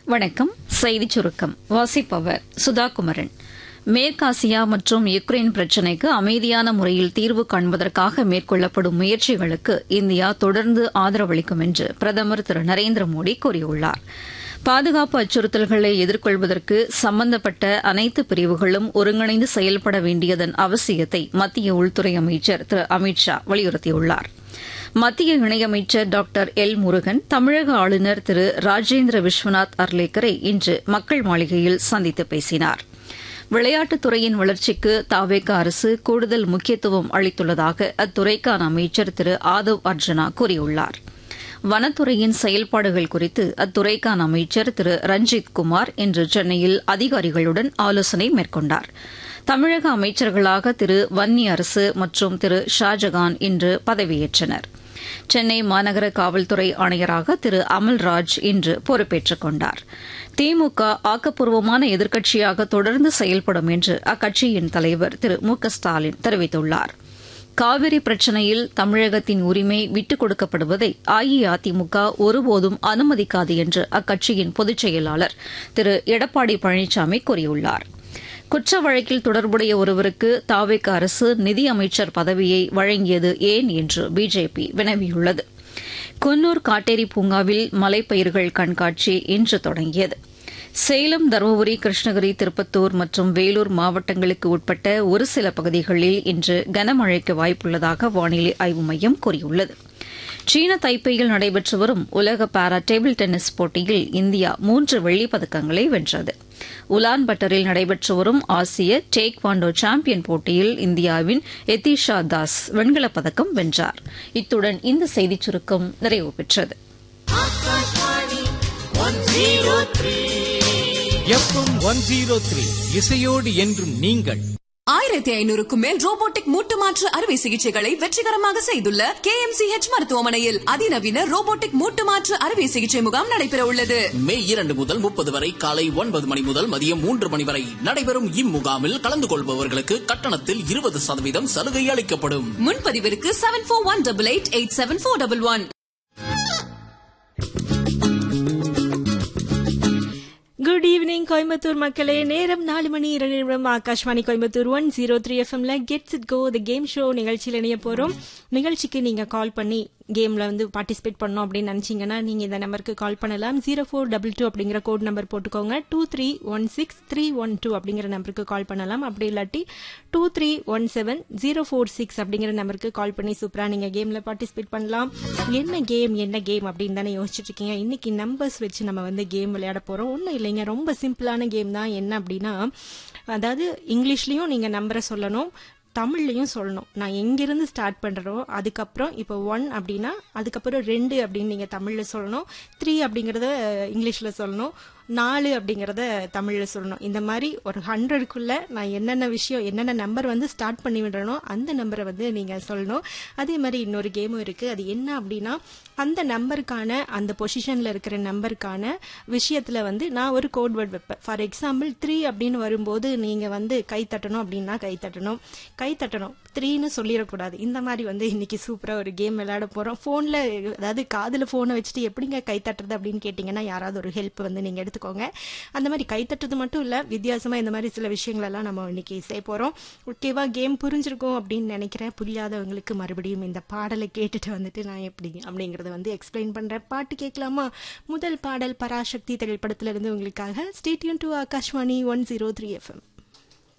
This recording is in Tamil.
வணக்கம் செய்திச் சுருக்கம் வாசிப்பவர் சுதா குமரன் மேற்காசியா மற்றும் யுக்ரைன் பிரச்சினைக்கு அமைதியான முறையில் தீர்வு காண்பதற்காக மேற்கொள்ளப்படும் முயற்சிகளுக்கு இந்தியா தொடர்ந்து ஆதரவளிக்கும் என்று பிரதமர் திரு நரேந்திர மோடி கூறியுள்ளார் பாதுகாப்பு அச்சுறுத்தல்களை எதிர்கொள்வதற்கு சம்பந்தப்பட்ட அனைத்து பிரிவுகளும் ஒருங்கிணைந்து செயல்பட வேண்டியதன் அவசியத்தை மத்திய உள்துறை அமைச்சர் திரு அமித் ஷா வலியுறுத்தியுள்ளாா் மத்திய இணையமைச்சர் டாக்டர் எல் முருகன் தமிழக ஆளுநர் திரு ராஜேந்திர விஸ்வநாத் அர்லேக்கரை இன்று மக்கள் மாளிகையில் சந்தித்து பேசினார் விளையாட்டுத் துறையின் வளர்ச்சிக்கு தாவேக அரசு கூடுதல் முக்கியத்துவம் அளித்துள்ளதாக அத்துறைக்கான அமைச்சர் திரு ஆதவ் அர்ஜுனா கூறியுள்ளார் வனத்துறையின் செயல்பாடுகள் குறித்து அத்துறைக்கான அமைச்சர் திரு ரஞ்சித் குமார் இன்று சென்னையில் அதிகாரிகளுடன் ஆலோசனை மேற்கொண்டார் தமிழக அமைச்சர்களாக திரு வன்னி அரசு மற்றும் திரு ஷாஜகான் இன்று பதவியேற்றனர் சென்னை மாநகர காவல்துறை ஆணையராக திரு அமல்ராஜ் இன்று பொறுப்பேற்றுக் கொண்டார் திமுக ஆக்கப்பூர்வமான எதிர்க்கட்சியாக தொடர்ந்து செயல்படும் என்று அக்கட்சியின் தலைவர் திரு மு க ஸ்டாலின் தெரிவித்துள்ளார் காவிரி பிரச்சினையில் தமிழகத்தின் உரிமை விட்டுக் கொடுக்கப்படுவதை அஇஅதிமுக ஒருபோதும் அனுமதிக்காது என்று அக்கட்சியின் பொதுச் செயலாளர் திரு எடப்பாடி பழனிசாமி கூறியுள்ளாா் குற்ற வழக்கில் தொடர்புடைய ஒருவருக்கு தாவேக அரசு நிதியமைச்சர் பதவியை வழங்கியது ஏன் என்று பிஜேபி வினவியுள்ளது குன்னூர் காட்டேரி பூங்காவில் மலைப்பயிர்கள் கண்காட்சி இன்று தொடங்கியது சேலம் தருமபுரி கிருஷ்ணகிரி திருப்பத்தூர் மற்றும் வேலூர் மாவட்டங்களுக்கு உட்பட்ட ஒரு சில பகுதிகளில் இன்று கனமழைக்கு வாய்ப்புள்ளதாக வானிலை ஆய்வு மையம் கூறியுள்ளது சீன தைப்பேயில் நடைபெற்று வரும் உலக பாரா டேபிள் டென்னிஸ் போட்டியில் இந்தியா மூன்று வெள்ளிப் பதக்கங்களை வென்றது உலான்பட்டரில் நடைபெற்று வரும் ஆசிய டேக் வாண்டோ சாம்பியன் போட்டியில் இந்தியாவின் எதிஷா தாஸ் வெண்கலப் பதக்கம் வென்றார் இத்துடன் இந்த செய்திச் சுருக்கம் நிறைவு பெற்றது எஃப்எம் ஒன் ஜீரோ த்ரீ இசையோடு என்றும் நீங்கள் ஆயிரத்தி ஐநூறுக்கும் மேல் ரோபோட்டிக் மூட்டு மாற்று அறுவை சிகிச்சைகளை வெற்றிகரமாக செய்துள்ள கே எம் சி ஹெச் மருத்துவமனையில் அதிநவீன ரோபோட்டிக் மூட்டு மாற்று அறுவை சிகிச்சை முகாம் நடைபெற உள்ளது மே இரண்டு முதல் முப்பது வரை காலை ஒன்பது மணி முதல் மதியம் மூன்று மணி வரை நடைபெறும் இம்முகாமில் கலந்து கொள்பவர்களுக்கு கட்டணத்தில் இருபது சதவீதம் சலுகை அளிக்கப்படும் முன்பதிவிற்கு seven four one double eight eight seven four double one good evening Coimbatore மக்களே நேரம் நாலு மணி இரண்டு நிமிடம் Akashvani Coimbatore one zero three எஃப்எம்ல get set go the game show நிகழ்ச்சியில் இணைய போறோம் நிகழ்ச்சிக்கு நீங்க கால் பண்ணி கேம்ல வந்து பார்ட்டிசிபேட் பண்ணோம் அப்படின்னு நினைச்சீங்கன்னா நீங்க இந்த நம்பருக்கு கால் பண்ணலாம் ஜீரோ ஃபோர் டபுள் டூ அப்படிங்கிற கோட் நம்பர் போட்டுக்கோங்க two three one six three one two அப்படிங்கிற நம்பருக்கு கால் பண்ணலாம் அப்படி இல்லாட்டி two three one seven zero four six அப்படிங்கிற நம்பருக்கு கால் பண்ணி சூப்பரா நீங்க கேம்ல பார்ட்டிசிபேட் பண்ணலாம் என்ன கேம் என்ன கேம் அப்படின்னு தானே யோசிச்சுட்டு இருக்கீங்க இன்னைக்கு நம்பர்ஸ் வச்சு நம்ம வந்து கேம் விளையாட போறோம் ஒன்றும் இல்லைங்க ரொம்ப சிம்பிளான கேம் தான் என்ன அப்படின்னா அதாவது இங்கிலீஷ்லயும் நீங்க நம்பரை சொல்லணும் தமிழ்லையும் சொல்லணும் நான் எங்கிருந்து ஸ்டார்ட் பண்ணுறோம் அதுக்கப்புறம் இப்போ ஒன் அப்படின்னா அதுக்கப்புறம் ரெண்டு அப்படின்னு நீங்கள் தமிழில் சொல்லணும் த்ரீ அப்படிங்கிறத இங்கிலீஷில் சொல்லணும் நாலு அப்படிங்கிறத தமிழில் சொல்லணும் இந்த மாதிரி ஒரு ஹண்ட்ரடுக்குள்ளே நான் என்னென்ன விஷயம் என்னென்ன நம்பர் வந்து ஸ்டார்ட் பண்ணி விடுறனோ அந்த நம்பரை வந்து நீங்கள் சொல்லணும் அதே மாதிரி இன்னொரு கேமும் இருக்குது அது என்ன அப்படின்னா அந்த நம்பருக்கான அந்த பொசிஷனில் இருக்கிற நம்பருக்கான விஷயத்தில் வந்து நான் ஒரு கோட் வேர்ட் வைப்பேன் ஃபார் எக்ஸாம்பிள் த்ரீ அப்படின்னு வரும்போது நீங்கள் வந்து கை தட்டணும் அப்படின்னா கை தட்டணும் கை தட்டணும் த்ரீன்னு சொல்லிடக்கூடாது இந்த மாதிரி வந்து இன்னைக்கு சூப்பராக ஒரு கேம் விளையாட போகிறோம் ஃபோனில் அதாவது காதில் ஃபோனை வச்சுட்டு எப்படிங்க கை தட்டுறது அப்படின்னு கேட்டிங்கன்னா யாராவது ஒரு ஹெல்ப் வந்து நீங்கள் எடுத்துக்கோங்க அந்த மாதிரி கை தட்டுறது மட்டும் இல்லை வித்தியாசமாக இந்த மாதிரி சில விஷயங்களெல்லாம் நம்ம இன்னைக்கு செய்ய போகிறோம் ஓகேவா கேம் புரிஞ்சிருக்கும் அப்படின்னு நினைக்கிறேன் புரியாதவங்களுக்கு மறுபடியும் இந்த பாடலை கேட்டுட்டு வந்துட்டு நான் எப்படி அப்படிங்கிறத வந்து எக்ஸ்பிளைன் பண்ணுறேன் பாட்டு கேட்கலாமா முதல் பாடல் பராசக்தி திரைப்படத்திலிருந்து உங்களுக்காக stay tuned to Akashvani one zero three FM